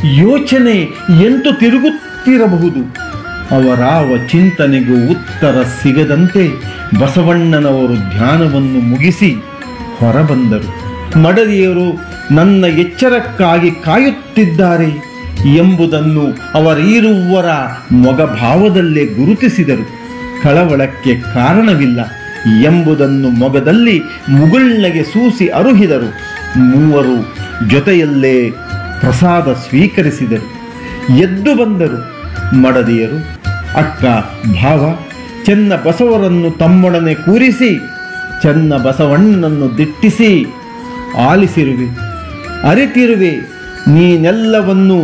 ಯೋಚನೆ ಎಂತು ತಿರುಗುತ್ತಿರಬಹುದು ಅವರಾವ ಚಿಂತನೆಗೂ ಉತ್ತರ ಸಿಗದಂತೆ ಬಸವಣ್ಣನವರು ಧ್ಯಾನವನ್ನು ಮುಗಿಸಿ ಹೊರಬಂದರು ಮಡದಿಯರು ನನ್ನ ಎಚ್ಚರಕ್ಕಾಗಿ ಕಾಯುತ್ತಿದ್ದಾರೆ ಎಂಬುದನ್ನು ಅವರೀರುವರ ಮೊಗಭಾವದಲ್ಲೇ ಗುರುತಿಸಿದರು ಕಳವಳಕ್ಕೆ ಕಾರಣವಿಲ್ಲ ಎಂಬುದನ್ನು ಮೊಗದಲ್ಲಿ ಮುಗುಳ್ನಗೆ ಸೂಸಿ ಅರುಹಿದರು ಮೂವರು ಜೊತೆಯಲ್ಲೇ ಪ್ರಸಾದ ಸ್ವೀಕರಿಸಿದರು ಎದ್ದು ಬಂದರು ಮಡದಿಯರು ಅಕ್ಕ ಭಾವ ಚೆನ್ನ ಬಸವರನ್ನು ತಮ್ಮೊಡನೆ ಕೂರಿಸಿ ಚೆನ್ನ ಬಸವಣ್ಣನನ್ನು ದಿಟ್ಟಿಸಿ ಆಲಿಸಿರುವೆ ಅರಿತಿರುವೆ ನೀನೆಲ್ಲವನ್ನು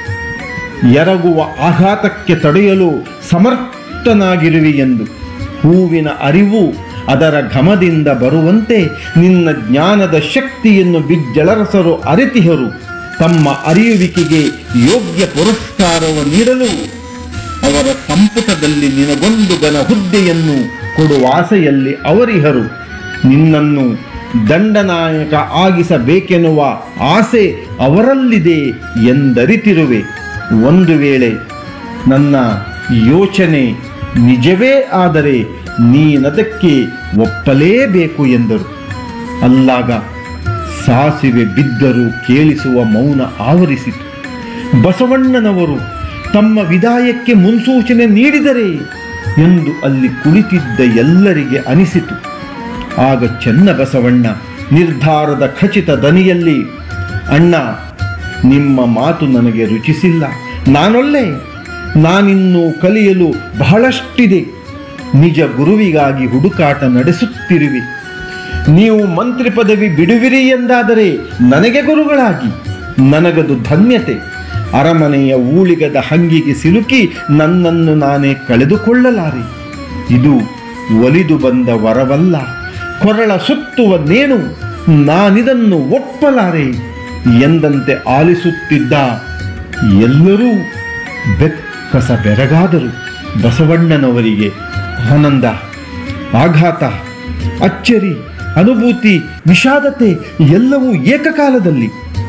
ಎರಗುವ ಆಘಾತಕ್ಕೆ ತಡೆಯಲು ಸಮರ್ಥನಾಗಿರುವಿ ಎಂದು ಹೂವಿನ ಅರಿವು ಅದರ ಘಮದಿಂದ ಬರುವಂತೆ ನಿನ್ನ ಜ್ಞಾನದ ಶಕ್ತಿಯನ್ನು ಬಿಜ್ಜಳರಸರು ಅರಿತಿಹರು ತಮ್ಮ ಅರಿಯುವಿಕೆಗೆ ಯೋಗ್ಯ ಪುರಸ್ಕಾರವನ್ನು ನೀಡಲು ಅವರ ಸಂಪುಟದಲ್ಲಿ ನಿನಗೊಂದು ಗನ ಹುದ್ದೆಯನ್ನು ಕೊಡುವ ಆಸೆಯಲ್ಲಿ ಅವರಿಹರು ನಿನ್ನನ್ನು ದಂಡನಾಯಕ ಆಗಿಸಬೇಕೆನ್ನುವ ಆಸೆ ಅವರಲ್ಲಿದೆ ಎಂದರಿತಿರುವೆ ಒಂದು ವೇಳೆ ನನ್ನ ಯೋಚನೆ ನಿಜವೇ ಆದರೆ ನೀನದಕ್ಕೆ ಒಪ್ಪಲೇಬೇಕು ಎಂದರು ಅಲ್ಲಾಗ ಸಾಸಿವೆ ಬಿದ್ದರೂ ಕೇಳಿಸುವ ಮೌನ ಆವರಿಸಿತು ಬಸವಣ್ಣನವರು ತಮ್ಮ ವಿದಾಯಕ್ಕೆ ಮುನ್ಸೂಚನೆ ನೀಡಿದರೆ ಎಂದು ಅಲ್ಲಿ ಕುಳಿತಿದ್ದ ಎಲ್ಲರಿಗೆ ಅನಿಸಿತು ಆಗ ಚೆನ್ನ ಬಸವಣ್ಣ ನಿರ್ಧಾರದ ಖಚಿತ ದನಿಯಲ್ಲಿ ಅಣ್ಣ ನಿಮ್ಮ ಮಾತು ನನಗೆ ರುಚಿಸಿಲ್ಲ ನಾನೊಲ್ಲೆ ನಾನಿನ್ನೂ ಕಲಿಯಲು ಬಹಳಷ್ಟಿದೆ ನಿಜ ಗುರುವಿಗಾಗಿ ಹುಡುಕಾಟ ನಡೆಸುತ್ತಿರುವೆ ನೀವು ಮಂತ್ರಿ ಪದವಿ ಬಿಡುವಿರಿ ಎಂದಾದರೆ ನನಗೆ ಗುರುಗಳಾಗಿ ನನಗದು ಧನ್ಯತೆ ಅರಮನೆಯ ಊಳಿಗದ ಹಂಗಿಗೆ ಸಿಲುಕಿ ನನ್ನನ್ನು ನಾನೇ ಕಳೆದುಕೊಳ್ಳಲಾರೆ ಇದು ಒಲಿದು ಬಂದ ವರವಲ್ಲ ಕೊರಳ ಸುತ್ತುವ ನೇಣು ನಾನಿದನ್ನು ಒಪ್ಪಲಾರೆ ಎಂದಂತೆ ಆಲಿಸುತ್ತಿದ್ದ ಎಲ್ಲರೂ ಬೆಕ್ಕಸ ಬೆರಗಾದರು ಬಸವಣ್ಣನವರಿಗೆ ಆನಂದ ಆಘಾತ ಅಚ್ಚರಿ ಅನುಭೂತಿ ವಿಷಾದತೆ ಎಲ್ಲವೂ ಏಕಕಾಲದಲ್ಲಿ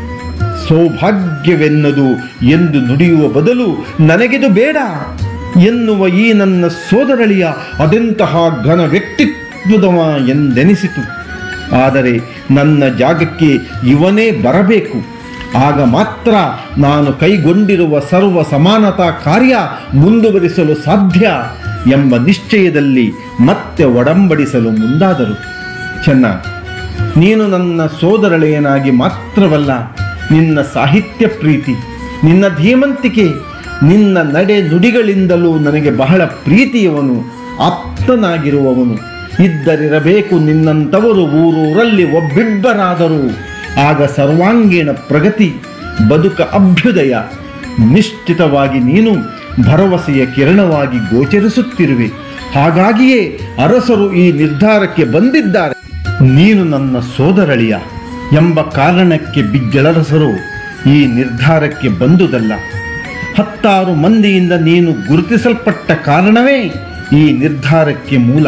ಸೌಭಾಗ್ಯವೆನ್ನದು ಎಂದು ನುಡಿಯುವ ಬದಲು ನನಗಿದು ಬೇಡ ಎನ್ನುವ ಈ ನನ್ನ ಸೋದರಳಿಯ ಅದೆಂತಹ ಘನ ವ್ಯಕ್ತಿತ್ವದವ ಎಂದೆನಿಸಿತು ಆದರೆ ನನ್ನ ಜಾಗಕ್ಕೆ ಇವನೇ ಬರಬೇಕು ಆಗ ಮಾತ್ರ ನಾನು ಕೈಗೊಂಡಿರುವ ಸರ್ವ ಸಮಾನತಾ ಕಾರ್ಯ ಮುಂದುವರಿಸಲು ಸಾಧ್ಯ ಎಂಬ ನಿಶ್ಚಯದಲ್ಲಿ ಮತ್ತೆ ಒಡಂಬಡಿಸಲು ಮುಂದಾದರು ಚೆನ್ನ ನೀನು ನನ್ನ ಸೋದರಳೆಯನಾಗಿ ಮಾತ್ರವಲ್ಲ ನಿನ್ನ ಸಾಹಿತ್ಯ ಪ್ರೀತಿ ನಿನ್ನ ಧೀಮಂತಿಕೆ ನಿನ್ನ ನಡೆ ನುಡಿಗಳಿಂದಲೂ ನನಗೆ ಬಹಳ ಪ್ರೀತಿಯವನು ಆಪ್ತನಾಗಿರುವವನು ಇದ್ದರಿರಬೇಕು ನಿನ್ನಂಥವರು ಊರೂರಲ್ಲಿ ಒಬ್ಬಿಬ್ಬರಾದರೂ ಆಗ ಸರ್ವಾಂಗೀಣ ಪ್ರಗತಿ ಬದುಕ ಅಭ್ಯುದಯ ನಿಶ್ಚಿತವಾಗಿ ನೀನು ಭರವಸೆಯ ಕಿರಣವಾಗಿ ಗೋಚರಿಸುತ್ತಿರುವೆ ಹಾಗಾಗಿಯೇ ಅರಸರು ಈ ನಿರ್ಧಾರಕ್ಕೆ ಬಂದಿದ್ದಾರೆ ನೀನು ನನ್ನ ಸೋದರಳಿಯ ಎಂಬ ಕಾರಣಕ್ಕೆ ಬಿಜ್ಜಳರಸರು ಈ ನಿರ್ಧಾರಕ್ಕೆ ಬಂದುದಲ್ಲ ಹತ್ತಾರು ಮಂದಿಯಿಂದ ನೀನು ಗುರುತಿಸಲ್ಪಟ್ಟ ಕಾರಣವೇ ಈ ನಿರ್ಧಾರಕ್ಕೆ ಮೂಲ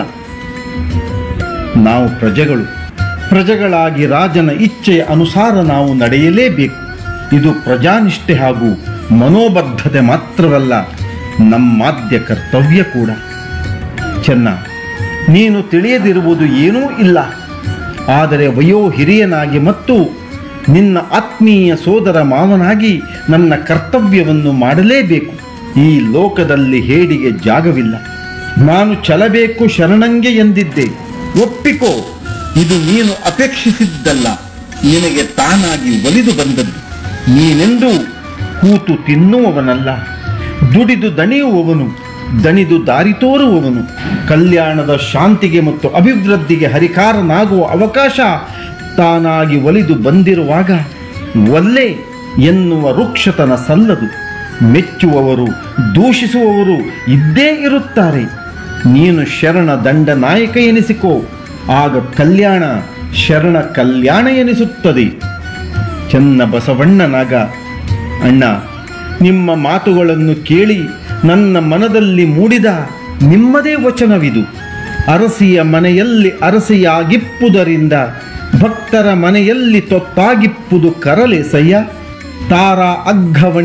ನಾವು ಪ್ರಜೆಗಳು ಪ್ರಜೆಗಳಾಗಿ ರಾಜನ ಇಚ್ಛೆಯ ಅನುಸಾರ ನಾವು ನಡೆಯಲೇಬೇಕು ಇದು ಪ್ರಜಾನಿಷ್ಠೆ ಹಾಗೂ ಮನೋಬದ್ಧತೆ ಮಾತ್ರವಲ್ಲ ನಮ್ಮಾದ್ಯ ಕರ್ತವ್ಯ ಕೂಡ ಚೆನ್ನ ನೀನು ತಿಳಿಯದಿರುವುದು ಏನೂ ಇಲ್ಲ ಆದರೆ ವಯೋ ಹಿರಿಯನಾಗಿ ಮತ್ತು ನಿನ್ನ ಆತ್ಮೀಯ ಸೋದರ ಮಾವನಾಗಿ ನನ್ನ ಕರ್ತವ್ಯವನ್ನು ಮಾಡಲೇಬೇಕು ಈ ಲೋಕದಲ್ಲಿ ಹೇಡಿಗೆ ಜಾಗವಿಲ್ಲ ನಾನು ಚಲಬೇಕು ಶರಣಂಗೆ ಎಂದಿದ್ದೆ ಒಪ್ಪಿಕೋ ಇದು ನೀನು ಅಪೇಕ್ಷಿಸಿದ್ದಲ್ಲ ನಿನಗೆ ತಾನಾಗಿ ಒಲಿದು ಬಂದದ್ದು ನೀನೆಂದೂ ಕೂತು ತಿನ್ನುವವನಲ್ಲ ದುಡಿದು ದಣಿಯುವವನು ದಣಿದು ದಾರಿ ತೋರುವವನು ಕಲ್ಯಾಣದ ಶಾಂತಿಗೆ ಮತ್ತು ಅಭಿವೃದ್ಧಿಗೆ ಹರಿಕಾರನಾಗುವ ಅವಕಾಶ ತಾನಾಗಿ ಒಲಿದು ಬಂದಿರುವಾಗ ಒಲ್ಲೆ ಎನ್ನುವ ವೃಕ್ಷತನ ಸಲ್ಲದು ಮೆಚ್ಚುವವರು ದೂಷಿಸುವವರು ಇದ್ದೇ ಇರುತ್ತಾರೆ ನೀನು ಶರಣ ದಂಡ ನಾಯಕ ಎನಿಸಿಕೋ ಆಗ ಕಲ್ಯಾಣ ಶರಣ ಕಲ್ಯಾಣ ಎನಿಸುತ್ತದೆ ಚೆನ್ನ ಬಸವಣ್ಣನಾಗ ಅಣ್ಣ ನಿಮ್ಮ ಮಾತುಗಳನ್ನು ಕೇಳಿ ನನ್ನ ಮನದಲ್ಲಿ ಮೂಡಿದ ನಿಮ್ಮದೇ ವಚನವಿದು ಅರಸಿಯ ಮನೆಯಲ್ಲಿ ಅರಸಿಯಾಗಿಪ್ಪುದರಿಂದ ಭಕ್ತರ ಮನೆಯಲ್ಲಿ ತೊತ್ತಾಗಿಪ್ಪುದು ಕರಲೆ ಸಯ್ಯ ತಾರ ಅಗ್ಘವಣಿ